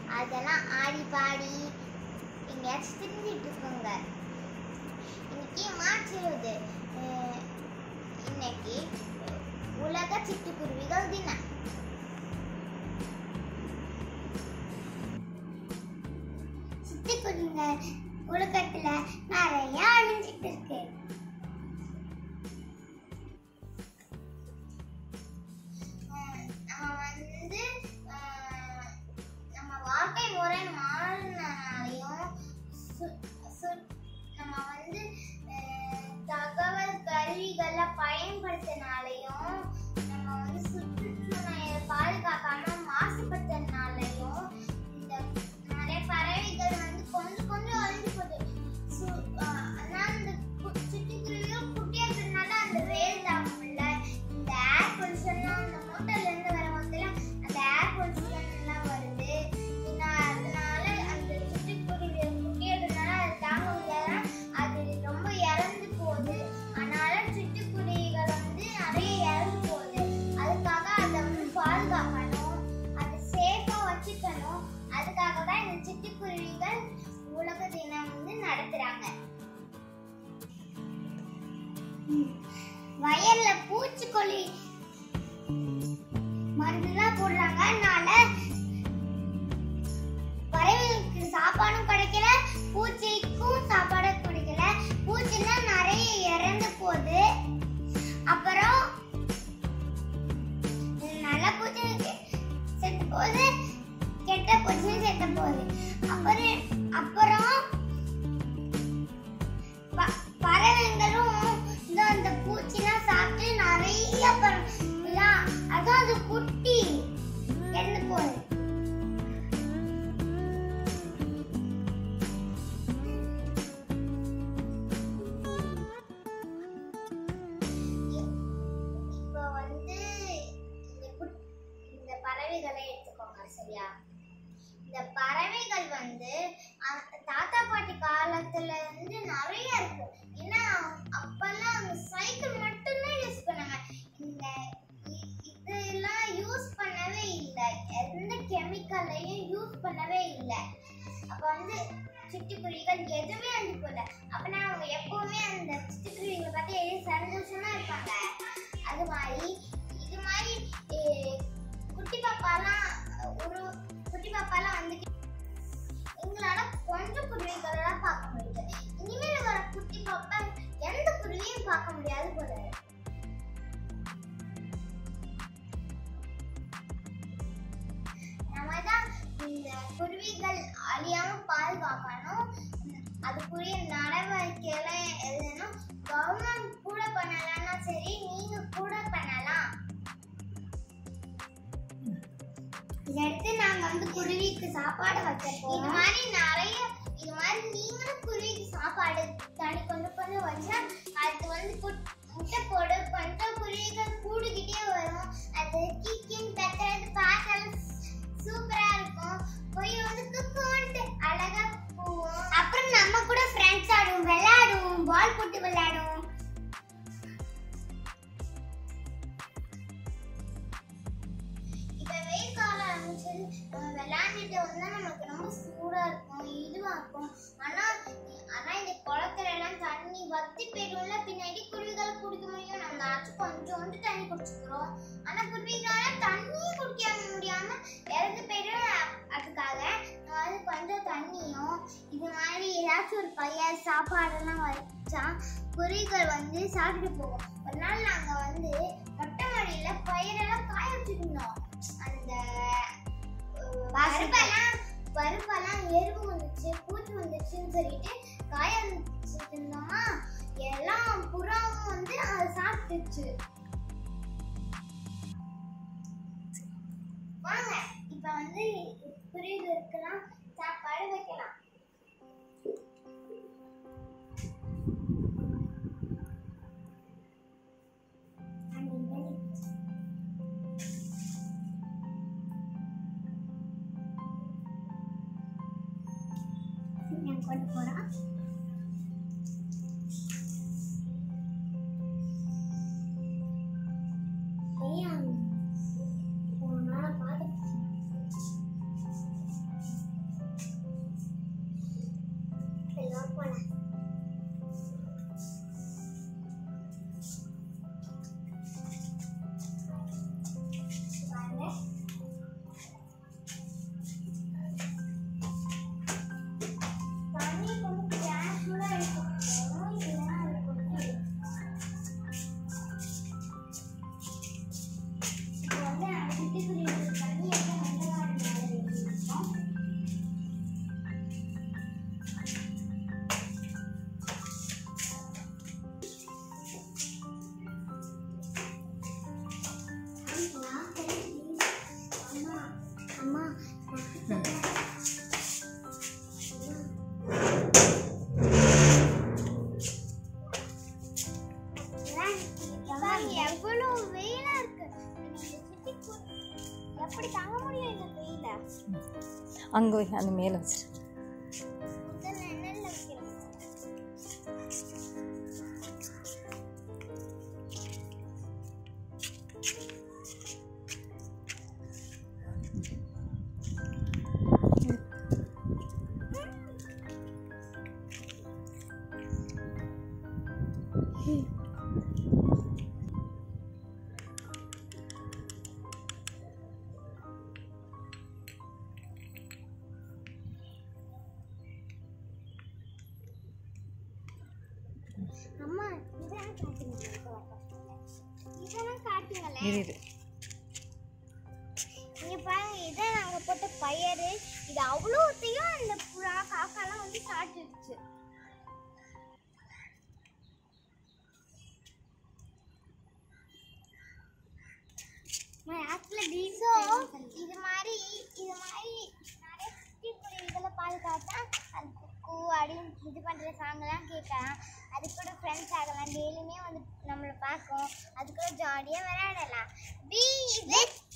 அதெல்லாம் ஆடி பாடி எங்கேயாச்சும் திரிஞ்சிட்டு இருக்கோங்க இன்னைக்கு மார்ச் இருபது அஹ், இன்னைக்கு உலக சிட்டுக்குருவிகள் தினம் சிட்டுக்குருவிகள் உலகத்துல நிறைய அழிஞ்சிட்டு இருக்கு அஹ் நம்ம வந்து அஹ், நம்ம வாழ்க்கை முறை மாறினாலையும் சு- சு- நம்ம வந்து அஹ், தகவல் கருவிகளை பயன்படுத்தினாலையும் நம்ம வந்து சுற்றுச்சூழலை பாதுகாக்காம மாசுபட்டதுனாலையும் இந்த நிறைய பறவைகள் வந்து கொஞ்சம் கொஞ்சம் அழிஞ்சு போகுது சு- அஹ், ஆனா இந்த கு- சிட்டுக்குருவிகள் குட்டியா இருக்கிறதுனால அந்த வேல் தாங்கல இந்த ஏர் பொல்யூஷன்லாம் அந்த மோட்டர்ல இருந்து வர முதல்ல அந்த ஏர் பொல்யூஷன் எல்லாம் வருது ஏன்னா அதனால அந்த சிட்டுக்குருவிகள் குட்டியா இருக்கிறதுனால அது தாங்க முடியாத அது ரொம்ப இறந்து போகுது அதனால சிட்டுக்குருவிகள் வந்து நிறைய இறந்து போகுது அதுக்காக அதை வந்து பாதுகாக்கணும் அதை சேஃபா வச்சுக்கணும் அதுக்காக தான் இந்த சிட்டுக்குருவிகள் உலக தினம் வந்து நடத்துறாங்க வயல்ல பூச்சிக்கொல்லி மருந்துலாம் போடுறாங்க அதனால பறவைகளுக்கு சாப்பாடும் கிடைக்கல பூச்சிக்கும் சாப்பாடு கிடைக்கல பூச்சிலாம் நிறைய இறந்து போகுது அப்புறம் நல்ல பூச்சி செத்து போகுது கெட்ட பூச்சி செத்து போகுது அப்புறம் அப்புறம் ப- பறவைங்களும் இந்த அந்த பூச்சிலாம் சாப்பிட்டு நிறைய பறவைலாம் அதான் அது குட்டி இறந்து போகுது இப்போ வந்து இந்த குட்- இந்த பறவைகளை எடுத்துக்கோங்க சரியா இந்த பறவைகள் வந்து அ- தாத்தா பாட்டி காலத்துல இருந்து நிறைய இருக்கும் ஏன்னா அப்பெல்லாம் அவங்க சைக்கிள் மட்டும்தான் யூஸ் பண்ணாங்க இந்த இ- இதெல்லாம் யூஸ் பண்ணவே இல்லை எந்த கெமிக்கலையும் யூஸ் பண்ணவே இல்லை அப்ப வந்து சிட்டுக்குருவிகள் எதுவுமே அழிஞ்சு போகல அப்பனா அவங்க எப்பவுமே அந்த சிட்டுக்குருவிகளை பார்த்து எது சந்தோஷமா இருப்பாங்க அது மாதிரி இது மாதிரி eh, குட்டி பாப்பாலாம் ஒரு குட்டி பாப்பாலாம் வந்து எங்களால கொஞ்சம் குருவிகளை தான் பார்க்க முடியுது இனிமேல் வர குட்டி பாப்பா எந்த குருவியும் பார்க்க முடியாது போல இருக்கு. நம்ம தான் இந்த குருவிகள் அழியாம பாதுகாக்கணும் அதுக்குரிய நடவடிக்கைகளை எழுதணும் கவர்மெண்ட் கூட பண்ணலன்னா சரி நீங்க கூட பண்ணலாம் இதடுத்து நாங்க வந்து குருவிக்கு சாப்பாடு வச்சிருக்கோம் இது மாதிரி நிறைய இது மாதிரி நீங்களும் குருவிக்கு சாப்பாடு தனி கொண்டு கொண்டு வச்சா அது வந்து குட்- முட்டை போடு கொஞ்சம் குருவிகள் கூடுகிட்டே வரும் அது கிக்கின் கத்துறது பார்க்கலாம் சூப்பரா இருக்கும் போய் வந்து குக்குன்ட்டு அழகா போவோம் அப்புறம் நம்ம கூட ஃப்ரெண்ட்ஸ் ஆடுவோம் விளையாடுவோம் பால் போட்டு விளையாடுவோம் இப்ப வெயில் காலம் ஆரம்பிச்சு நம்ம விளையாண்டுட்டு வந்தா நமக்கு ரொம்ப சூடா இருக்கும் இதுவா இருக்கும் ஆனா ஆனா இந்த குளத்துல எல்லாம் தண்ணி வத்தி போயிடும்ல பின்னாடி குருவிகள் குடிக்க முடியும் நம்ம ஆச்சும் கொஞ்சோண்டு தண்ணி குடிச்சுக்கிறோம் ஆனா குருவிகளால தண்ணியே குடிக்க முடியாம இறந்து போயிடும் அ- அதுக்காக நான் வந்து கொஞ்சம் தண்ணியும் இது மாதிரி ஏதாச்சும் ஒரு பையன் சாப்பாடெல்லாம் வச்சா குருவிகள் வந்து சாப்பிட்டு போகும் ஒரு நாள் நாங்க வந்து மொட்டை மாடியில பயிரெல்லாம் காய வச்சிருந்தோம் அந்த அஹ், பருப்பெல்லாம் பருப்பெல்லாம் எறும்பு வந்துச்சு பூச்சி வந்துச்சுன்னு சொல்லிட்டு காய வச்சுட்டு இருந்தோமா எல்லாம் புறாவும் வந்து அதை சாப்பிட்டுச்சு வாங்க இப்ப வந்து குருவிகளுக்கெல்லாம் சாப்பாடு வைக்கலாம் நான் கொண்டு போறேன் ஐயா போனா பார்த்து எவ்வளவு வெயிலா இருக்கு இந்த சிட்டிக்கு எப்படி தாங்க முடியும் இந்த வெயில அங்கே வை அந்த மேலே வச்சிரு முதல்ல நிழல்ல வைக்கிறோம் அம்மா இதெல்லாம் காட்டுங்க இதெல்லாம் காட்டுங்களேன் இரு இரு இங்க பாருங்க இதை நாங்க போட்ட பயறு இது அவ்வளோத்தையும் அந்த புறா காக்காலாம் வந்து சாப்பிட்டுருச்சு ஸோ இது மாதிரி இது மாதிரி நிறைய குட்டி குருவிகளை பாதுகாத்தா அது குக்கு அப்படின்னு இது பண்ணுற சாங்கெல்லாம் கேட்கலாம் அது கூட ஃப்ரெண்ட்ஸ் ஆகலாம் டெய்லியுமே வந்து நம்மளை பார்க்கும் அது கூட ஜாலியாக விளையாடலாம் பி வித்